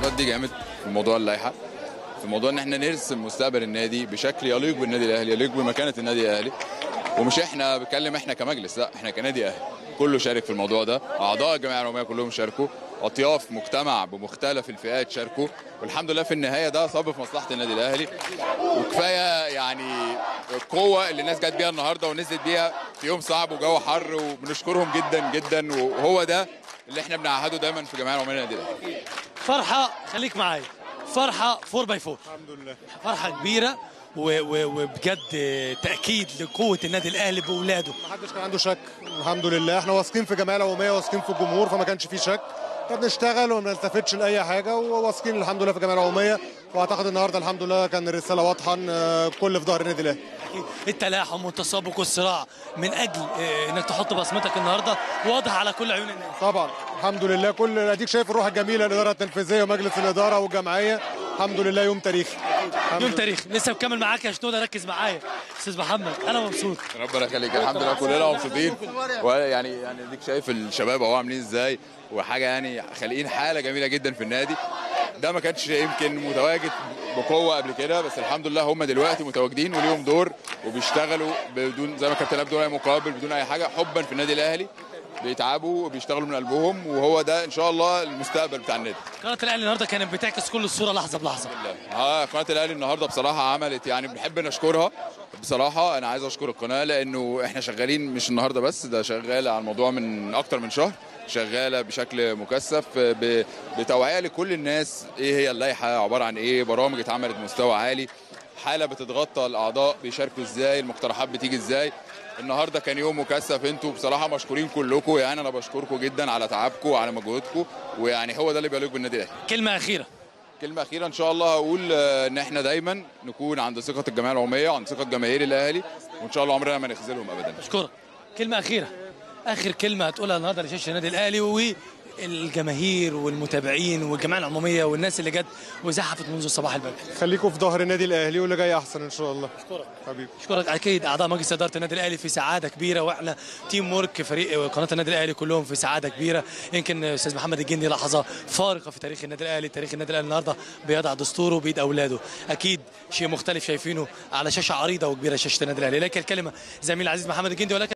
الانتقادات دي جامد في موضوع اللائحه في موضوع ان احنا نرسم مستقبل النادي بشكل يليق بالنادي الاهلي يليق بمكانه النادي الاهلي ومش احنا بتكلم احنا كمجلس لا احنا كنادي اهلي كله شارك في الموضوع ده اعضاء الجمعيه العموميه كلهم شاركوا اطياف مجتمع بمختلف الفئات شاركوا والحمد لله في النهايه ده صب في مصلحه النادي الاهلي وكفايه يعني القوه اللي الناس جت بيها النهارده ونزلت بيها في يوم صعب وجو حر وبنشكرهم جدا جدا وهو ده اللي احنا بنعهده دايما في جمعيه العموميه للنادي الاهلي فرحه خليك معايا فرحه 4 باي 4 الحمد لله فرحه كبيره و- و- وبجد تاكيد لقوه النادي الاهلي باولاده ما حدش كان عنده شك الحمد لله احنا واثقين في الجمعيه العموميه واثقين في الجمهور فما كانش فيه شك احنا بنشتغل وما بنلتفتش لاي حاجه وواثقين الحمد لله في الجمعيه العموميه واعتقد النهارده الحمد لله كان الرساله واضحه ان آه، كل في ظهر النادي الاهلي التلاحم والتسابق والصراع من اجل آه، انك تحط بصمتك النهارده واضح على كل عيون الناس طبعا الحمد لله كل اديك شايف الروح الجميله الاداره التنفيذيه ومجلس الاداره والجمعيه الحمد لله يوم تاريخي الحمد يوم لله. تاريخ لسه مكمل معاك يا شنوده ركز معايا استاذ محمد انا مبسوط ربنا يخليك الحمد لله كلنا مبسوطين ويعني يعني اديك شايف الشباب اهو عاملين ازاي وحاجه يعني خالقين حاله جميله جدا في النادي ده ما كانش يمكن متواجد بقوه قبل كده بس الحمد لله هم دلوقتي متواجدين وليهم دور وبيشتغلوا بدون زي ما كابتن بدون اي مقابل بدون اي حاجه حبا في النادي الاهلي بيتعبوا وبيشتغلوا من قلبهم وهو ده ان شاء الله المستقبل بتاع النادي قناه الاهلي النهارده كانت بتعكس كل الصوره لحظه بلحظه اه قناه الاهلي النهارده بصراحه عملت يعني بنحب نشكرها بصراحه انا عايز اشكر القناه لانه احنا شغالين مش النهارده بس ده شغال على الموضوع من اكتر من شهر شغاله بشكل مكثف ب- بتوعيه لكل الناس ايه هي اللائحه عباره عن ايه برامج اتعملت مستوى عالي حاله بتتغطى الاعضاء بيشاركوا ازاي المقترحات بتيجي ازاي النهارده كان يوم مكثف انتوا بصراحه مشكورين كلكم يعني انا بشكركم جدا على تعبكم وعلى مجهودكم ويعني هو ده اللي بيليق بالنادي الاهلي كلمه اخيره كلمة أخيرة إن شاء الله هقول آه، إن إحنا دايما نكون عند ثقة الجمعية العمومية وعند ثقة جماهير الأهلي وإن شاء الله عمرنا ما نخذلهم أبدا اشكرك كلمه اخيره اخر كلمه هتقولها النهارده لشاشه النادي الاهلي والجماهير والمتابعين والجمعيه العموميه والناس اللي جت وزحفت منذ صباح البدر خليكم في ظهر النادي الاهلي واللي جاي احسن ان شاء الله اشكرك حبيبي اشكرك اكيد اعضاء مجلس اداره النادي الاهلي في سعاده كبيره واحنا تيم ورك فريق قناه النادي الاهلي كلهم في سعاده كبيره يمكن استاذ محمد الجندي لحظه فارقه في تاريخ النادي الاهلي تاريخ النادي الاهلي النهارده بيضع دستوره بايد اولاده اكيد شيء مختلف شايفينه على شاشه عريضه وكبيره شاشه النادي الاهلي لكن الكلمه زميل العزيز محمد الجندي ولكن